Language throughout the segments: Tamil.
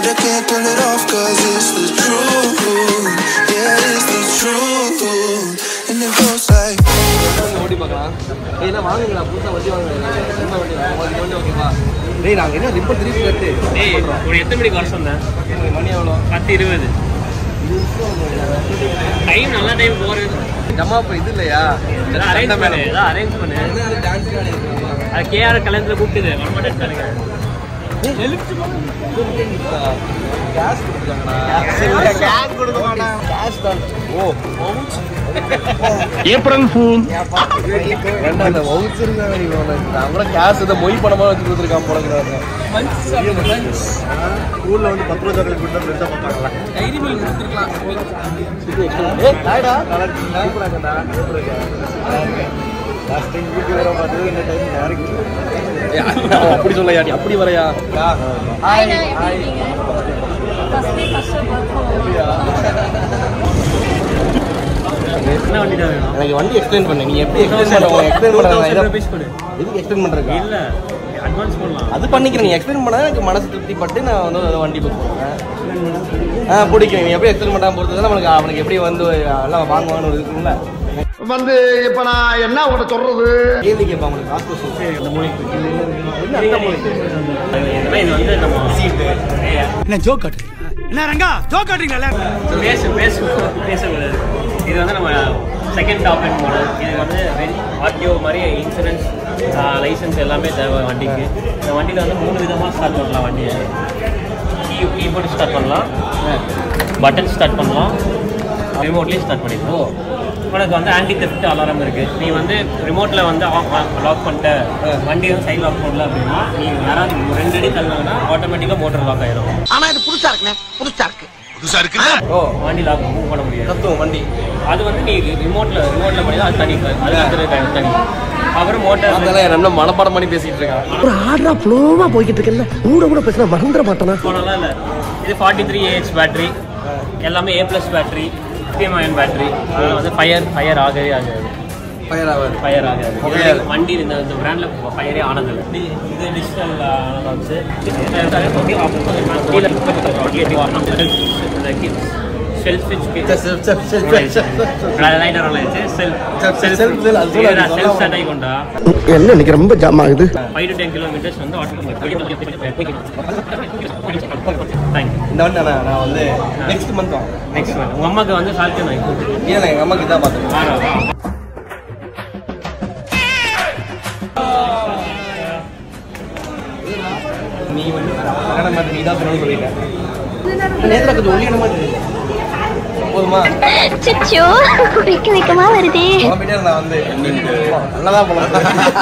I can't pull it off cause it's the truth. Yeah, it's the truth. And it goes like. ஓட்டி பார்க்கலாம் ஏய் என்ன வாங்குங்களா புதுசாக வண்டி வாங்குங்க என்ன வண்டி உங்களுக்கு வண்டி ஓகேவா டேய் நாங்கள் என்ன ரிப்போர்ட் திருப்பி கட்டு டேய் ஒரு எத்தனை மணிக்கு வர சொன்னேன் மணி எவ்வளோ பத்து இருபது டைம் நல்ல டைம் போகிறது ஜமா இப்போ இது இல்லையா அரேஞ்ச் பண்ணு ஏதாவது அரேஞ்ச் பண்ணு டான்ஸ் அது கேஆர் கல்யாணத்தில் கூப்பிட்டுது வரமாட்டேன்ட்டானுங்க கேஸ் கொடுத்துருக்காங்கண்ணா கேஸ் கொடுக்க மாட்டாங்க கேஸ் தான் ஓ ஏப்ரல் ஃபூல் வேண்டாம் அந்த வவுச்சர் தான் நான் கூட கேஸ் இதை மொய் பணமாக வச்சு கொடுத்துருக்கான் போலங்கிறாங்க ஸ்கூலில் வந்து பத்து ரூபா சாக்லேட் கொடுத்தா ஃப்ரெண்டாக பார்த்தாங்களா ஏய் ஹாய்டா நல்லா இருக்கீங்களா சூப்பராகண்டா லாஸ்ட் டைம் வீட்டு வர பார்த்தது இந்த டைம் டேரக்ட் அப்படி சொல்லையா நீ அப்படி வரையா ஹாய் ஹாய் என்ன வண்டி தான் வேணும் எனக்கு வண்டி எக்ஸ்பிளைன் பண்ணு நீ எப்படி எக்ஸ்பிளைன் பண்ணுவோம் எக்ஸ்பிளைன் பண்ணுறாங்க ருபீஸ் கொடு எதுக்கு எக்ஸ்பிளைன் பண்ணுறேன் இல்ல அட்வான்ஸ் பண்ணலாம் அது பண்ணிக்கிறேன் நீ எக்ஸ்பிளைன் பண்ணா எனக்கு மனசு திருப்தி பட்டு நான் வந்து ஒரு வண்டி புக் பண்ணுவேன் ஆ பிடிக்கும் நீ எப்படி எக்ஸ்பிளைன் பண்ணாம பொறுத்து தான் அவனுக்கு அவனுக்கு எப்படி வந்து எல்லாம் வாங்குவான்னு ஒரு இருக்குல்ல வந்து இப்ப நான் என்ன உங்கள்கிட்ட சொல்றது கேள்வி கேட்பான் அவனுக்கு காசு வசூல். இந்த மூலிக்கு என்ன அந்த மொழிக்கு? இது வந்து நம்ம சீட்டு என்ன ஜோக் காட்டுறீங்க என்ன ரங்கா ஜோக் காட்டுறீங்களா பேச பேச பேசக்கூடாது இது வந்து நம்ம செகண்ட் டாப் எண்ட் மாடல் இது வந்து வெரி ஆர்டிஓ மாதிரி இன்சூரன்ஸ் லைசன்ஸ் எல்லாமே தேவை வண்டிக்கு இந்த வண்டியில் வந்து மூணு விதமாக ஸ்டார்ட் பண்ணலாம் வண்டியை கீ கீ போட்டு ஸ்டார்ட் பண்ணலாம் பட்டன் ஸ்டார்ட் பண்ணலாம் ரிமோட்லேயும் ஸ்டார்ட் பண்ணிக்கலாம் உனக்கு வந்து ஆன்டி தெஃப்ட் அலாரம் இருக்குது நீ வந்து ரிமோட்டில் வந்து லாக் பண்ணிட்ட வண்டி வந்து சைட் லாக் பண்ணல அப்படின்னா நீ யாராவது ஒரு ரெண்டு அடி தள்ளினா ஆட்டோமேட்டிக்காக மோட்டர் லாக் ஆயிடும் ஆனா இது புதுசா இருக்குண்ணே புதுசா இருக்கு ஓ வண்டி லாக் மூவ் பண்ண முடியாது கத்துவோம் வண்டி அது வந்து நீ ரிமோட்ல ரிமோட்ல பண்ணி அது தனி அது வந்து தனி அப்புறம் மோட்டார் அதெல்லாம் என் நம்ம மனப்பாடம் பண்ணி பேசிட்டு இருக்கான் ஒரு ஆர்டரா ஃப்ளோவா போய்கிட்டு இருக்கேன்ல கூட கூட பேசினா மறந்துட மாட்டானா போனலாம் இல்லை இது ஃபார்ட்டி த்ரீ ஏஹெச் பேட்டரி எல்லாமே A plus battery lithium ion battery அதனால வந்து ஃபயர் ஃபயர் ஆகவே ஆகாது ஃபயர் ஆகாது ஃபயர் ஆகாது இது புரியாது. வரைக்கும் வண்டி இந்த இந்த பிராண்டில் ஃபயரே ஆனதில்லை டி- இது டிஜிட்டல் அனலாக்ஸு செல்ஃப் ஸ்விட்ச் லைட்டர் வச்சு செல்ஃப் Self- self- self- அது சொல்லு, அது செல்ஃப் சொல்ல ஸ்டார்ட் ஆகி கொண்டா என்ன இன்னைக்கு ரொம்ப ஜாம் ஆகுது ஃபைவ் டு டென் கிலோமீட்டர்ஸ் வந்து தேங்க்யூ இந்த வண்டி நான் நான் வந்து நெக்ஸ்ட் மந்த் வாங்க நெக்ஸ்ட் உங்கள் அம்மாவுக்கு வந்து ஃபால்கன் வாங்கி கொடுத்துருங்க ஏன்னா எங்கள் அம்மாக்கு இதான் பார்த்தேன் நீ வந்து கல்யாணம் மாதிரி நீ தான் சொல்லணும்னு சொல்லிட்டேன் நேரத்தில் கொஞ்சம் ஒல்லியான மாதிரி இருக்கு. போதுமா அச்சச்சோ வெக்க வெக்கமா வருதே குழம்பிட்டே நான் வந்து நல்லதா போலாம்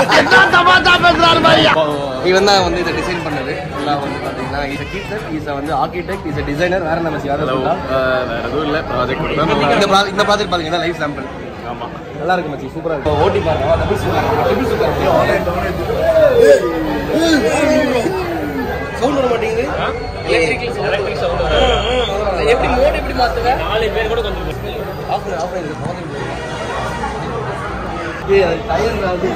இவன் தான் வந்து இதை டிசைன் பண்ணது எல்லாம் வந்து பார்த்தீங்கன்னா இஸ் கீட்டர் இஸ் வந்து ஆர்கிடெக்ட் இஸ் டிசைனர் வேற நம்ம யாரும் சொல்லலாம் வேற எதுவும் இல்லை ப்ராஜெக்ட் இந்த ப்ரா இந்த ப்ராஜெக்ட் பார்த்தீங்கன்னா லைஃப் சாம்பிள் ஆமாம் நல்லா இருக்கு மச்சி சூப்பரா இருக்கு ஓட்டி பாருங்க double super double super sound வர மாட்டேங்குது எலக்ட்ரிக் எலக்ட்ரிக் சவுண்ட் எப்படி மோட் எப்படி மாத்துவேன் நாலு பேர் கூட கொஞ்சம் ஆஃப் பண்ணு ஆஃப் பண்ணு ஏய் அது டயர் வந்து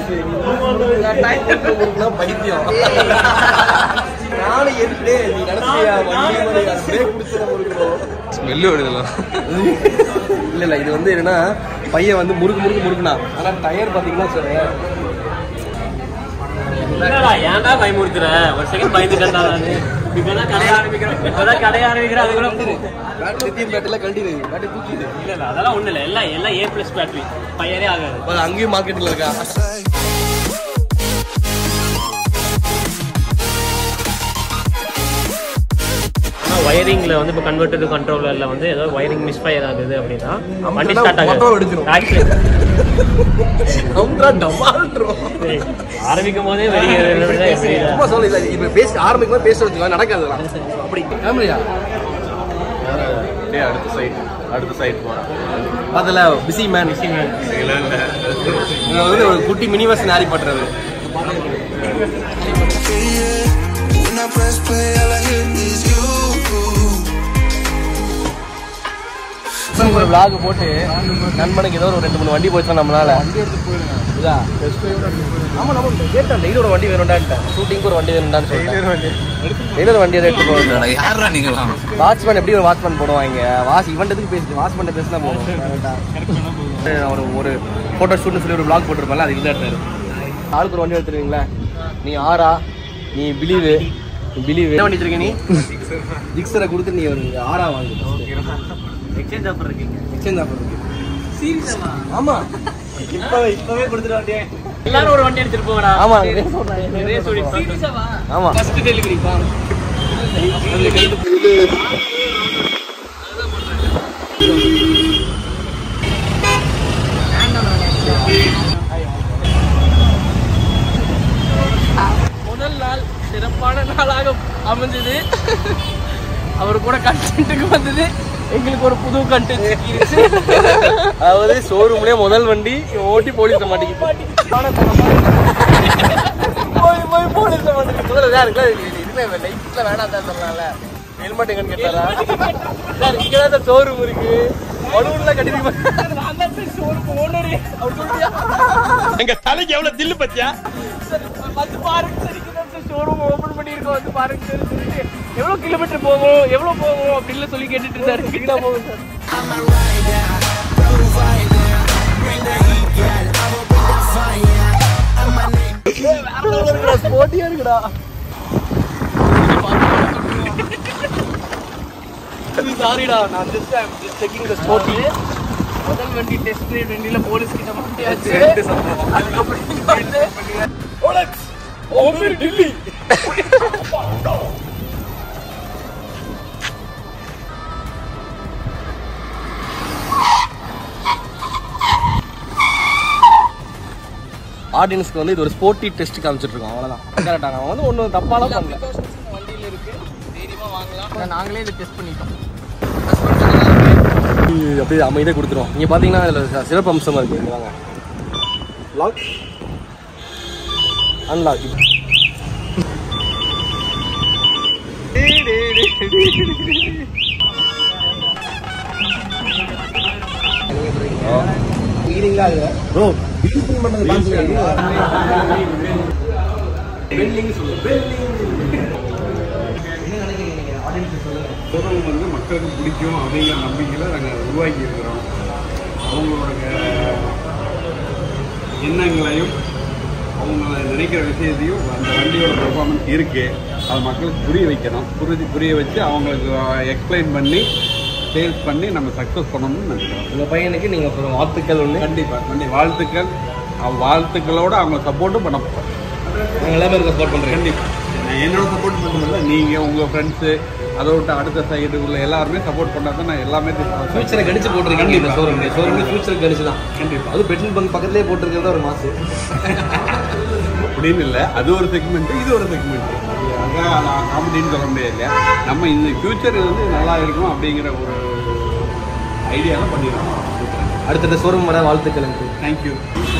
டயர் பைத்தியம் நானும் எதுக்கு நீ நினைச்சியா வண்டி மாதிரி பிரேக் பிடிச்சத முறுக்கணும் ஸ்மெல்லு வருதுலாம் இல்ல இல்ல இது வந்து என்னன்னா பையன் வந்து முறுக்கு முறுக்கு முறுக்குனா ஆனா டயர் பாத்தீங்கன்னா சொல்லு என்னடா ஏன்டா பயமுறுத்துற ஒரு செகண்ட் பயந்துட்டேன் நானு இப்பதான் கடைய ஆரம்பிக்கிறேன் இப்பதான் கடைய ஆரம்பிக்கிறேன் அது கூட பேட்டரி லித்தியம் பேட்டரில கழட்டிடுது பேட்டரி தூக்கிது இல்ல இல்ல அதெல்லாம் ஒண்ணு இல்ல எல்லாம் எல்லாம் ஏ பிளஸ் பேட்டரி ஃபயரே ஆகாது அது அங்கேயும் மார்க்கெட்டில் இருக்கா ஆனா வயரிங்ல வந்து இப்போ கன்வெர்ட்டர் கண்ட்ரோலர்ல வந்து ஏதோ வயரிங் மிஸ்ஃபயர் ஆகுது அப்படின்னா வண்டி அமுக்குனா ஸ்டார்ட் photo ஆகுது எடுத்துரும். Actually, அவுண்டா டமால்ன்றோம் ஏய், ஆரம்பிக்கும் போதே வெளியே எப்படி சும்மா சொல்ல இல்ல இப்ப பேச ஆரம்பிக்கும் போது பேச வச்சுக்கோ நடக்காதுலாம் அப்படி கேமரியா டே அடுத்த சைட் அடுத்த சைட் போகிறேன் அதுல பிஸி மேன் பிஸி மேன் இல்லை இல்லை வந்து ஒரு குட்டி மினிவர்ஸ் நாரி பண்றது Yeah, when I press play, all I hear is you. vlog போட்டு நண்பனுக்கு ஏதோ ஒரு ரெண்டு மூணு வண்டி போச்சுன்னா நம்மளால இதா ஆமா நம்ம கேட்டேன் டெய்லி ஒரு வண்டி வேணும்டான்ட்டேன் ஷூட்டிங்க்கு ஒரு வண்டி வேணும்டான்னு சொல்லிட்டேன் டெய்லி ஒரு வண்டி எடுத்து போகிறேன் யாரா நீங்களாம் வாட்ச்மேன் எப்படி ஒரு வாட்ச்மேன் போடுவாங்க வாட்ச் இவன்ட்டுக்கு பேசி வாட்ச்மேன் பேசினா போதும் ஒரு ஒரு ஃபோட்டோ ஷூட்னு சொல்லி ஒரு vlog போட்டிருப்பாங்க அது இல்லை எடுத்தாரு ஆளுக்கு ஒரு வண்டி எடுத்துருவீங்களா நீ ஆரா நீ பிலீவு நீ பிலீவு என்ன வண்டி வச்சிருக்க நீ ஜிக்ஸரை கொடுத்து நீ ஒரு ஆரா வாங்கு எக்ஸ்சேஞ்ச் ஆஃபர் இருக்கீங்க எக்ஸ்சேஞ்ச் ஆஃபர் இருக்கு ஆமா இப்பவே இப்பவே கொடுத்துட்டு வண்டியே எல்லாரும் ஒரு வண்டி எடுத்துட்டு போங்கடா ஆமா ரேஸ் ஓடி ஆமா ஃபர்ஸ்ட் டெலிவரி முதல் நாள் சிறப்பான நாளாக அமைஞ்சது அவர் கூட கண்டென்ட்டுக்கு வந்தது எங்களுக்கு ஒரு புது கண்டென்ட் அதாவது ஷோரூம்லயே முதல் வண்டி இவன் ஓட்டி போலீஸ் மாட்டிக்கிட்டு போய் போய் போலீஸ் மாட்டிக்கிட்டு முதல்ல யார் இருக்குல்ல இதுமே லைஃப்ல வேணாம் தான் சொல்லலாம்ல ஹெல்மெட் எங்கன்னு கேட்டாரா சார் இங்க தான் ஷோரூம் இருக்கு வலுவுல கட்டிட்டு எங்க தலைக்கு எவ்வளவு தில்லு பத்தியா வந்து பாருங்க சரி ஷோரூம் ஓபன் பண்ணியிருக்கோம் வந்து பாருங்க சரி சொல்லிட்டு எவ்வளவு கிலோமீட்டர் போகும் எவ்வளவு போகும் அப்படின்னு சொல்லி கேட்டுட்டு இருந்தாரு கிட்ட போகும் சார் போட்டியா இருக்குடா சாரிடா நான் just I am just checking the sporty முதல் வண்டி டெஸ்ட் ரைட் வண்டியில போலீஸ் கிட்ட மாட்டியாச்சு ரெண்டு சம்பவம் அதுக்கப்புறம் இங்க வந்து ஆடியன்ஸ்க்கு வந்து இது ஒரு ஸ்போர்ட்டி டெஸ்ட் காமிச்சிட்டு இருக்கோம் அவ்வளவுதான் கரெக்டா நான் வந்து ஒன்றும் தப்பாலாம் பண்ணல வண்டியில இருக்கு தைரியமா வாங்கலாம் நாங்களே இதை டெஸ்ட் பண்ணிட்டோம் இது அப்படியே அமைதியாக கொடுத்துரும் இங்கே பார்த்தீங்கன்னா இதில் சிறப்பு அம்சமாக இருக்குது இங்கே வாங்க லாக் அன்லாக் ப்ரோ பொருள் வந்து மக்களுக்கு பிடிக்கும் அப்படிங்கிற நம்பிக்கையில் நாங்கள் உருவாக்கி இருக்கிறோம் அவங்களோட எண்ணங்களையும் அவங்க நினைக்கிற விஷயத்தையும் அந்த வண்டியோட பெர்ஃபார்மன்ஸ் இருக்கு அதை மக்களுக்கு புரிய வைக்கணும் புரிஞ்சு புரிய வச்சு அவங்களுக்கு எக்ஸ்பிளைன் பண்ணி சேல்ஸ் பண்ணி நம்ம சக்ஸஸ் பண்ணணும்னு நினைக்கிறோம் உங்கள் பையனுக்கு நீங்கள் அப்புறம் வாழ்த்துக்கள் ஒன்று கண்டிப்பாக கண்டி வாழ்த்துக்கள் அவ வாழ்த்துக்களோட அவங்க சப்போர்ட்டும் பண்ண போகிறோம் நாங்கள் எல்லாமே சப்போர்ட் பண்ணுறேன் கண்டிப்பாக என்னோட சப்போர்ட் பண்ணுறதில்ல நீங்கள் உங்கள் ஃப்ரெண்ட்ஸு அதை விட்டு அடுத்த சைடு உள்ள எல்லாருமே சப்போர்ட் பண்ணால் தான் நான் எல்லாமே ஃபியூச்சரை கணிச்சு போட்டிருக்கீங்க இந்த ஷோரூம் ஷோரூம் ஃபியூச்சர் கணிச்சு தான் கண்டிப்பாக அது பெட்ரோல் பங்க் பக்கத்துலேயே போட்டிருக்கிறது ஒரு மாசு அப்படின்னு இல்லை அது ஒரு செக்மெண்ட் இது ஒரு செக்மெண்ட் அதான் நான் காமெடின்னு சொல்ல முடியாது இல்லையா நம்ம இந்த ஃபியூச்சர் வந்து நல்லா இருக்கும் அப்படிங்கிற ஒரு ஐடியாவில் பண்ணிடுறோம் அடுத்தடுத்த ஷோரூம் வர வாழ்த்துக்கள் எனக்கு தேங்க்யூ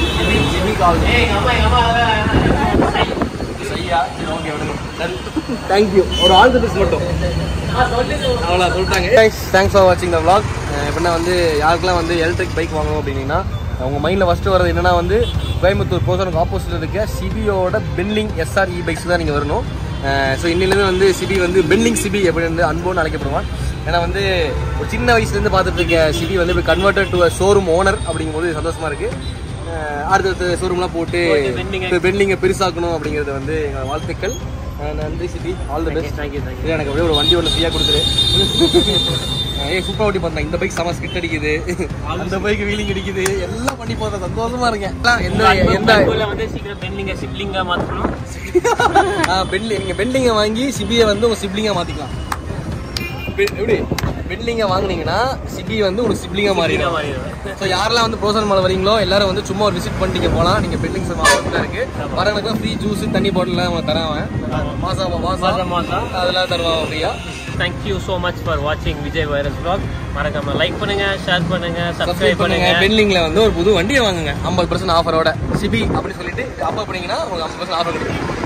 தேங்க்யூ ஒரு ஆல் தி பெஸ்ட் மட்டும் அவ்வளோ சொல்லிட்டாங்க தேங்க்ஸ் ஃபார் வாட்சிங் த vlog எப்படின்னா வந்து யாருக்கெல்லாம் வந்து எலக்ட்ரிக் பைக் வாங்கணும் அப்படின்னீங்கன்னா உங்கள் மைண்டில் ஃபஸ்ட்டு வரது என்னன்னா வந்து கோயம்புத்தூர் போசனுக்கு ஆப்போசிட் இருக்க சிபியோட பென்லிங் எஸ்ஆர் இ பைக்ஸ் தான் நீங்கள் வரணும் ஸோ இன்னிலேருந்து வந்து சிபி வந்து பென்லிங் சிபி எப்படி வந்து அன்போன்னு அழைக்கப்படுவான் ஏன்னா வந்து ஒரு சின்ன வயசுலேருந்து பார்த்துட்டு இருக்க சிபி வந்து இப்போ கன்வெர்டட் டு ஷோரூம் ஓனர் அப்படிங்கும்போது சந்தோஷமா இருக்குது அடுத்தடுத்த ஷோரூம்லாம் போட்டு பெண்டிங்கை பெருசாக்கணும் அப்படிங்கிறது வந்து எங்கள் வாழ்த்துக்கள் அஹ் நன்றி Sibi all the best thank you thank you இது எனக்கு அப்படியே ஒரு வண்டி ஒன்று ஃப்ரீயாக கொடுத்துரு ஏ சூப்பர் ஓட்டி பார்த்தேன் இந்த பைக் செம ஸ்கிட் அடிக்குது அந்த பைக் வீலிங் அடிக்குது எல்லாம் பண்ணி போகிறேன் சந்தோஷமா இருக்கேன் எல்லாம் எந்த எந்த ஸ்கூல்ல வந்து சீக்கிரம் பெண்ணிங்க சிப்ளிங்கா மாத்தணும் பெண்டி நீங்கள் பெண்டிங்கை வாங்கி சிபியை வந்து உங்கள் சிப்ளிங்காக மாற்றிக்கலாம் எப்படி பெண்டிங்கை வாங்குனீங்கன்னா சிபி வந்து உங்களுக்கு சிப்ளிங்காக மாறிடும் மாறிடுவேன் ஸோ யாரெல்லாம் வந்து ப்ரோசன் மலை வரீங்களோ எல்லாரும் வந்து சும்மா ஒரு விசிட் பண்ணிட்டு போகலாம் நீங்கள் பில்டிங்ஸ் மாவட்டத்தில் இருக்கு வரவங்களுக்கு ஃப்ரீ ஜூஸ் தண்ணி பாட்டிலாம் அவங்க தரான் மாசம் மாசம் மாசம் மாசம். அதெல்லாம் தருவான் ஃப்ரீயா தேங்க்யூ ஸோ மச் ஃபார் வாட்சிங் விஜய் வைரஸ் vlog மறக்காம லைக் பண்ணுங்க ஷேர் பண்ணுங்க சப்ஸ்கிரைப் சப்ஸ்கிரைப் பண்ணுங்க பண்ணுங்க பென்லிங்ல வந்து ஒரு புது வண்டியை வாங்குங்க ஐம்பது பர்சன்ட் ஆஃபரோட சிபி அப்படின்னு சொல்லிட்டு அப்பா பண்ணீங்கன்னா உங்களுக்கு ஐம்பது பர்சன்ட் ஆஃபர் கிடைக்கும்